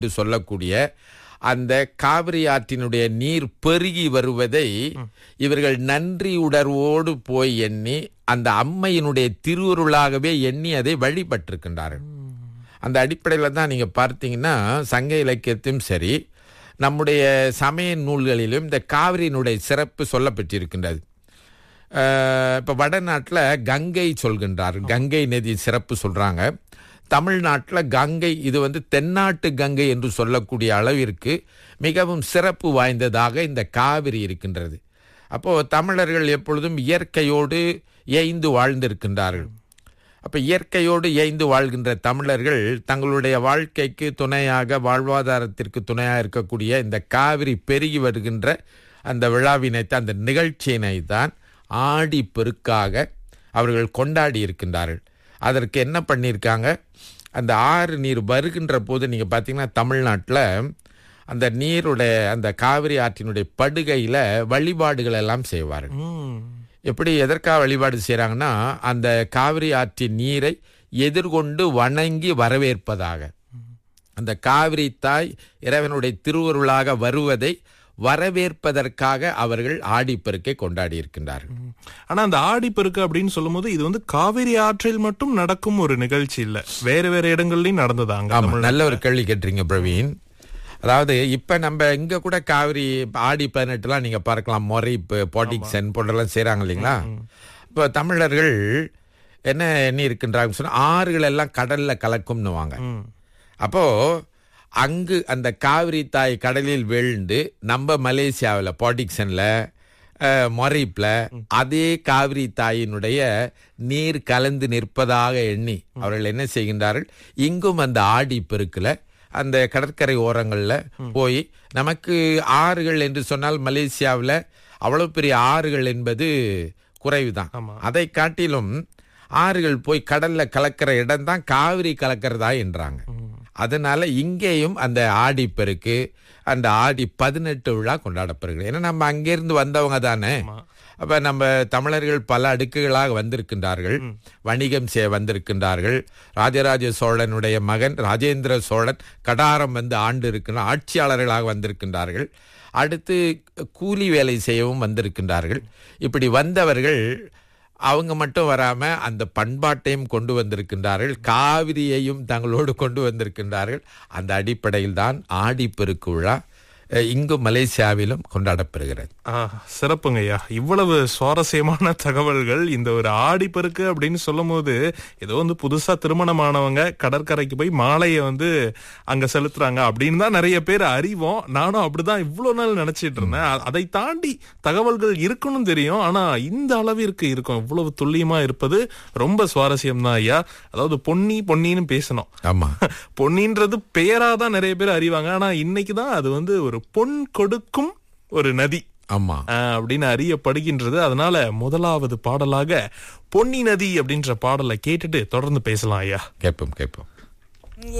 என்று சொல்லக்கூடிய அந்த காவிரி ஆற்றினுடைய நீர் பெருகி வருவதை இவர்கள் நன்றி உணர்வோடு போய் எண்ணி அந்த அம்மையினுடைய திருவுருளாகவே எண்ணி அதை வழிபட்டிருக்கின்றார்கள் அந்த அடிப்படையில் தான் நீங்கள் பார்த்தீங்கன்னா சங்க இலக்கியத்தையும் சரி நம்முடைய சமய நூல்களிலும் இந்த காவிரியினுடைய சிறப்பு சொல்லப்பட்டிருக்கின்றது இப்போ வடநாட்டில் கங்கை சொல்கின்றார் கங்கை நதி சிறப்பு சொல்கிறாங்க தமிழ்நாட்டில் கங்கை இது வந்து தென்னாட்டு கங்கை என்று சொல்லக்கூடிய அளவிற்கு மிகவும் சிறப்பு வாய்ந்ததாக இந்த காவிரி இருக்கின்றது அப்போது தமிழர்கள் எப்பொழுதும் இயற்கையோடு ஏய்ந்து வாழ்ந்திருக்கின்றார்கள் அப்போ இயற்கையோடு ஏய்ந்து வாழ்கின்ற தமிழர்கள் தங்களுடைய வாழ்க்கைக்கு துணையாக வாழ்வாதாரத்திற்கு துணையாக இருக்கக்கூடிய இந்த காவிரி பெருகி வருகின்ற அந்த விழாவினை தான் அந்த நிகழ்ச்சியினை தான் ஆடி பெருக்காக அவர்கள் கொண்டாடி இருக்கின்றார்கள் அதற்கு என்ன பண்ணியிருக்காங்க அந்த ஆறு நீர் வருகின்ற போது நீங்கள் பார்த்தீங்கன்னா தமிழ்நாட்டில் அந்த நீருடைய அந்த காவிரி ஆற்றினுடைய படுகையில் வழிபாடுகள் எல்லாம் செய்வார்கள் ம். எப்படி எதற்காக வழிபாடு செய்கிறாங்கன்னா அந்த காவிரி ஆற்றின் நீரை எதிர்கொண்டு வணங்கி வரவேற்பதாக அந்த காவிரி தாய் இறைவனுடைய திருவருளாக வருவதை வரவேற்பதற்காக அவர்கள் ஆடிப்பெருக்கை கொண்டாடி இருக்கின்றார்கள் ஆனா அந்த ஆடிப்பெருக்கு அப்படின்னு சொல்லும்போது இது வந்து காவிரி ஆற்றில் மட்டும் நடக்கும் ஒரு நிகழ்ச்சி இல்ல வேற வேற இடங்கள்லயும் நடந்ததாங்க ஆமா தமிழ்நாட்டுல. நல்ல ஒரு கேள்வி கேட்டுறீங்க பிரவீன் அதாவது இப்ப நம்ம இங்க கூட காவிரி ஆடி பதினெட்டுலாம் நீங்க பார்க்கலாம் மொரைப்பு பாட்டிக்சன் போன்றெல்லாம் செய்றாங்க இல்லைங்களா இப்போ தமிழர்கள் என்ன எண்ணி இருக்கின்றாங்க சொன்னா ஆறுகள் எல்லாம் கடல்ல கலக்கும்னுவாங்க ம். அப்போ அங்கு அந்த காவிரி தாய் கடலில் வீழ்ந்து நம்ம மலேசியாவில் பாட்டிக்சன்ல மொரைப்பில் அதே காவிரி தாயினுடைய நீர் கலந்து நிற்பதாக எண்ணி அவர்கள் என்ன செய்கின்றார்கள் இங்கும் அந்த ஆடி பெருக்கில் அந்த கடற்கரை ஓரங்களில் போய் நமக்கு ஆறுகள் என்று சொன்னால் மலேசியாவில் அவ்வளவு பெரிய ஆறுகள் என்பது குறைவுதான் ஆமா. அதை காட்டிலும் ஆறுகள் போய் கடல்ல கலக்கிற இடம் தான் காவிரி கலக்கிறதா என்றாங்க அதனால இங்கேயும் அந்த ஆடி பெருக்கு அந்த ஆடி பதினெட்டு விழா கொண்டாடப்படுகிறது ஏன்னா நம்ம அங்கிருந்து வந்தவங்க தானே அப்ப நம்ம தமிழர்கள் பல அடுக்குகளாக வந்திருக்கின்றார்கள் வணிகம் செய்ய வந்திருக்கின்றார்கள் ராஜராஜ சோழனுடைய மகன் ராஜேந்திர சோழன் கடாரம் வந்து ஆண்டு இருக்கின்ற ஆட்சியாளர்களாக வந்திருக்கின்றார்கள் அடுத்து கூலி வேலை செய்யவும் வந்திருக்கின்றார்கள் இப்படி வந்தவர்கள் அவங்க மட்டும் வராம அந்த பண்பாட்டையும் கொண்டு வந்திருக்கின்றார்கள் காவிரியையும் தங்களோடு கொண்டு வந்திருக்கின்றார்கள் அந்த அடிப்படையில் தான் ஆடிப்பெருக்கு விழா அஹ், இங்கு மலேசியாவிலும் கொண்டாடப்படுகிறது ஆ, சிறப்புங்க ஐயா இவ்வளவு சுவாரஸ்யமான தகவல்கள் இந்த ஒரு ஆடிப்பெருக்கு அப்படின்னு சொல்லும் போது ஏதோ வந்து புதுசா திருமணமானவங்க கடற்கரைக்கு போய் மாலையை வந்து அங்க செலுத்துறாங்க அப்படின்னு தான் நிறைய பேர் அறிவோம் நானும் அப்படிதான் இவ்வளவு நாள் நினைச்சிட்டு இருந்தேன் அ- அதை தாண்டி தகவல்கள் இருக்கணும் தெரியும் ஆனா இந்த அளவிற்கு இருக்கும் இவ்வளவு துல்லியமா இருப்பது ரொம்ப சுவாரஸ்யம் தான் ஐயா அதாவது பொன்னி பொன்னின்னு பேசணும் ஆமா பொன்னின்றது பெயரா தான் நிறைய பேர் அறிவாங்க ஆனா இன்னைக்கு தான் அது வந்து ஒரு பொன் கொடுக்கும் ஒரு நதி ஆமா ஆஹ் அப்படின்னு அறியப்படுகின்றது அதனால முதலாவது பாடலாக பொன்னி நதி அப்படின்ற பாடலை கேட்டுட்டு தொடர்ந்து பேசலாம் ஐயா கேட்போம் கேட்போம்